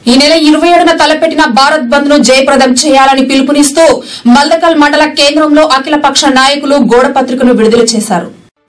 ఈ నెల ఇరవై ఏడున తలపెట్టిన భారత్ బంద్ ను జయప్రదం చేయాలని పిలుపునిస్తూ మల్దకల్ మండల కేంద్రంలో అఖిలపక్ష నాయకులు గోడ పత్రికను విడుదల చేశారు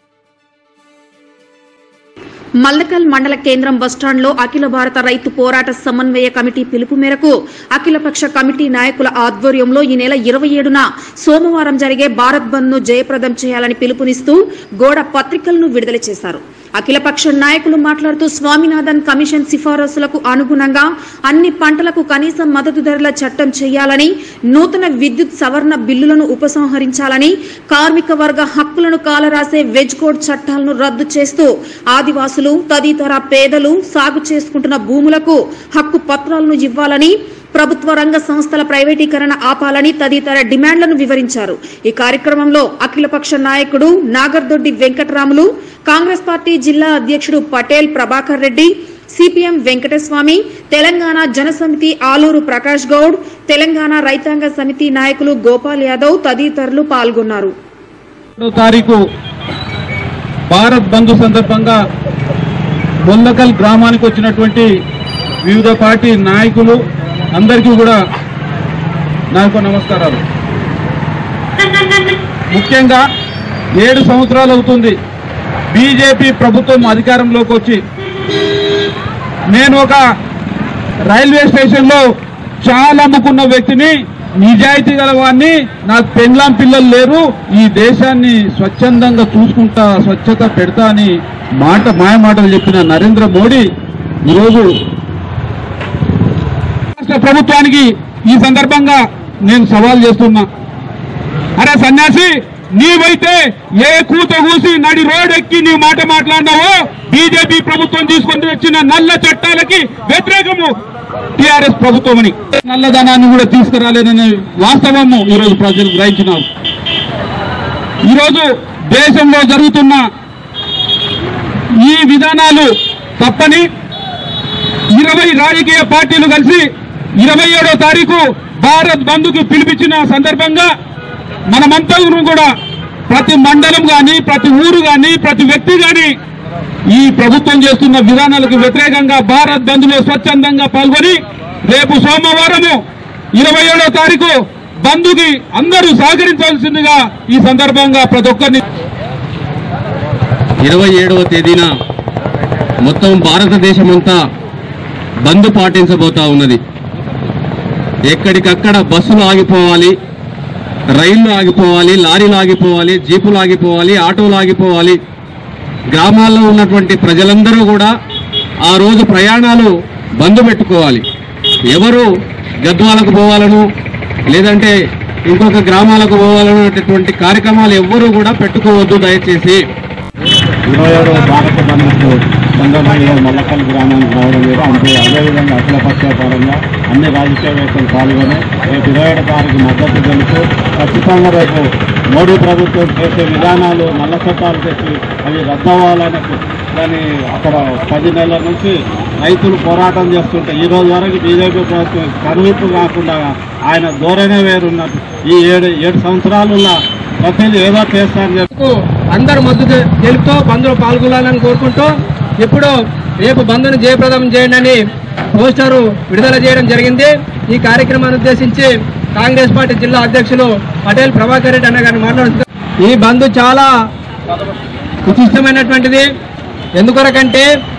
మల్లకల్ మండల కేంద్రం బస్టాండ్లో అఖిల భారత రైతు పోరాట సమన్వయ కమిటీ పిలుపు మేరకు అఖిలపక్ష కమిటీ నాయకుల ఆధ్వర్యంలో ఈ నెల ఇరవై ఏడున సోమవారం జరిగే భారత్ బంద్ ను జయప్రదం చేయాలని పిలుపునిస్తూ గోడ పత్రికలను విడుదల చేశారు అఖిలపక్ష నాయకులు మాట్లాడుతూ స్వామినాథన్ కమిషన్ సిఫారసులకు అనుగుణంగా అన్ని పంటలకు కనీస మద్దతు ధరల చట్టం చేయాలని నూతన విద్యుత్ సవరణ బిల్లులను ఉపసంహరించాలని కార్మిక వర్గ హక్కులను కాలరాసే వెజ్ కోడ్ చట్టాలను రద్దు చేస్తూ ఆదివాసులు తదితర పేదలు సాగు చేసుకుంటున్న భూములకు హక్కు పత్రాలను ఇవ్వాలని ప్రభుత్వ రంగ సంస్థల ప్రైవేటీకరణ ఆపాలని తదితర డిమాండ్లను వివరించారు ఈ కార్యక్రమంలో అఖిలపక్ష నాయకుడు నాగర్దొడ్డి వెంకటరాములు కాంగ్రెస్ పార్టీ జిల్లా అధ్యక్షుడు పటేల్ ప్రభాకర్ రెడ్డి సిపిఎం వెంకటస్వామి తెలంగాణ జనసమితి ఆలూరు ప్రకాష్ గౌడ్ తెలంగాణ రైతాంగ సమితి నాయకులు గోపాల్ యాదవ్ తదితరులు పాల్గొన్నారు రెండో తారీఖు భారత్ బంద్ సందర్భంగా మొల్లకల్ గ్రామానికి వచ్చినటువంటి వివిధ పార్టీ నాయకులు అందరికీ కూడా నా యొక్క నమస్కారాలు ముఖ్యంగా ఏడు సంవత్సరాలు అవుతుంది బీజేపీ ప్రభుత్వం అధికారంలోకి వచ్చి నేను ఒక రైల్వే స్టేషన్లో చాలా అమ్ముకున్న వ్యక్తిని నిజాయితీ గలవాన్ని నాకు పెండ్లాం పిల్లలు లేరు ఈ దేశాన్ని స్వచ్ఛందంగా చూసుకుంటా స్వచ్ఛత పెడతా అని మాట మాయ మాటలు చెప్పిన నరేంద్ర మోడీ ఈరోజు రాష్ట్ర ప్రభుత్వానికి ఈ సందర్భంగా నేను సవాల్ చేస్తున్నా అరే సన్యాసి నీవైతే ఏ కూత కూసి నడి రోడ్ ఎక్కి నీ మాట మాట్లాడినావో బీజేపీ ప్రభుత్వం తీసుకొని వచ్చిన నల్ల చట్టాలకి వ్యతిరేకము టిఆర్ఎస్ ప్రభుత్వం అని నల్లధనాన్ని కూడా తీసుకురాలేదనే వాస్తవము ఈరోజు ప్రజలు గ్రహించినారు ఈరోజు దేశంలో జరుగుతున్న ఈ విధానాలు తప్పని ఇరవై రాజకీయ పార్టీలు కలిసి ఇరవై ఏడో తారీఖు భారత్ బంద్కు పిలిపించిన సందర్భంగా మనమంతా కూడా ప్రతి మండలం గాని ప్రతి ఊరు గాని ప్రతి వ్యక్తి గాని ఈ ప్రభుత్వం చేస్తున్న విధానాలకు వ్యతిరేకంగా భారత్ బంద్ లో స్వచ్ఛందంగా పాల్గొని రేపు సోమవారము ఇరవై ఏడో తారీఖు బంధుకి అందరూ సహకరించాల్సిందిగా ఈ సందర్భంగా ప్రతి ఒక్కరిని ఇరవై ఏడవ తేదీన మొత్తం భారతదేశమంతా బంద్ పాటించబోతా ఉన్నది ఎక్కడికక్కడ బస్సులు ఆగిపోవాలి రైళ్లు ఆగిపోవాలి లారీలు ఆగిపోవాలి జీపులు ఆగిపోవాలి ఆటోలు ఆగిపోవాలి గ్రామాల్లో ఉన్నటువంటి ప్రజలందరూ కూడా ఆ రోజు ప్రయాణాలు బంద్ పెట్టుకోవాలి ఎవరు గద్వాలకు పోవాలను లేదంటే ఇంకొక గ్రామాలకు పోవాలను అనేటటువంటి కార్యక్రమాలు ఎవ్వరూ కూడా పెట్టుకోవద్దు దయచేసి ఇరవై ఏడవ భారత బంధుకు సందర్భంగా మల్లకల్ గ్రామానికి రావడం లేదు అంతే అదేవిధంగా అఖిల పక్షపరంగా అన్ని రాజకీయవేత్తలు పాల్గొని రేపు ఇరవై ఏడు తారీఖు మద్దతు తెలుపు ఖచ్చితంగా రేపు మోడీ ప్రభుత్వం చేసే విధానాలు నల్ల చట్టాలు తెచ్చి అవి రద్దవ్వాలని దాని అక్కడ పది నెలల నుంచి రైతులు పోరాటం చేస్తుంటే ఈ రోజు వరకు బీజేపీ ప్రభుత్వం కనువిప్పు కాకుండా ఆయన ధోరణే వేరున్నట్టు ఈ ఏడు ఏడు సంవత్సరాలున్న ప్రజలు ఏదో చేస్తారని చెప్పి కు అందరు మద్దతు తెలుపుతూ బంద్లో పాల్గొనాలని కోరుకుంటూ ఇప్పుడు రేపు బంద్ను జయప్రదం చేయండి అని పోస్టరు విడుదల చేయడం జరిగింది ఈ కార్యక్రమాన్ని ఉద్దేశించి కాంగ్రెస్ పార్టీ జిల్లా అధ్యక్షులు పటేల్ ప్రభాకర్ రెడ్డి అన్న గారిని మాట్లాడుతున్నారు ఈ బంద్ చాలా విశిష్టమైనటువంటిది ఎందుకొరకంటే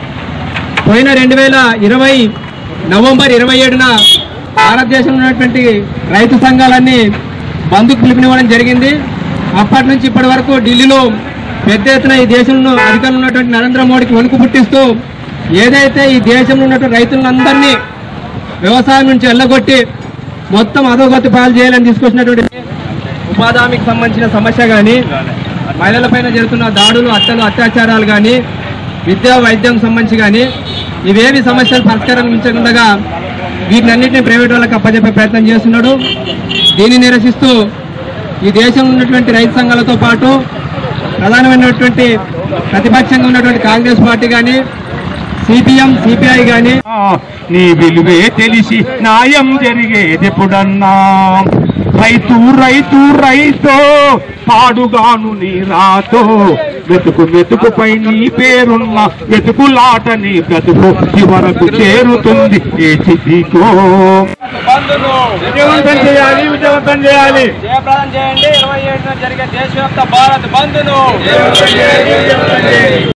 పోయిన రెండు వేల ఇరవై నవంబర్ ఇరవై ఏడున భారతదేశంలో ఉన్నటువంటి రైతు సంఘాలన్నీ బంధుకు పిలుపునివ్వడం జరిగింది అప్పటి నుంచి ఇప్పటి వరకు ఢిల్లీలో పెద్ద ఎత్తున ఈ దేశంలో అధికారంలో ఉన్నటువంటి నరేంద్ర మోడీకి వణుకు పుట్టిస్తూ ఏదైతే ఈ దేశంలో ఉన్నటువంటి రైతులందరినీ వ్యవసాయం నుంచి వెళ్ళగొట్టి మొత్తం అధోగతి పాలు చేయాలని తీసుకొచ్చినటువంటి ఉపాధి హామీకి సంబంధించిన సమస్య కానీ మహిళలపైన జరుగుతున్న దాడులు హత్యలు అత్యాచారాలు కానీ విద్యా వైద్యం సంబంధించి కానీ ఇవేవి సమస్యలు పరిష్కరించకుండా వీటినన్నింటినీ ప్రైవేట్ వాళ్ళకి అప్పచెప్పే ప్రయత్నం చేస్తున్నాడు దీన్ని నిరసిస్తూ ఈ దేశంలో ఉన్నటువంటి రైతు సంఘాలతో పాటు ప్రధానమైనటువంటి ప్రతిపక్షంగా ఉన్నటువంటి కాంగ్రెస్ పార్టీ కానీ సిపిఎం సిపిఐ కానీ నీ విలువే తెలిసి న్యాయం జరిగేదెప్పుడన్నా రైతు రైతు రైతో పాడుగాను నీ రాతో మెతుకు మెతుకుపై నీ పేరున్న మెతుకులాట నీ బ్రతుకు చివరకు చేరుతుంది ఏ చితికో విజయవంతం చేయాలి విజయవంతం చేయాలి జయప్రదం చేయండి ఇరవై ఏడున జరిగే దేశవ్యాప్త భారత్ బంద్ను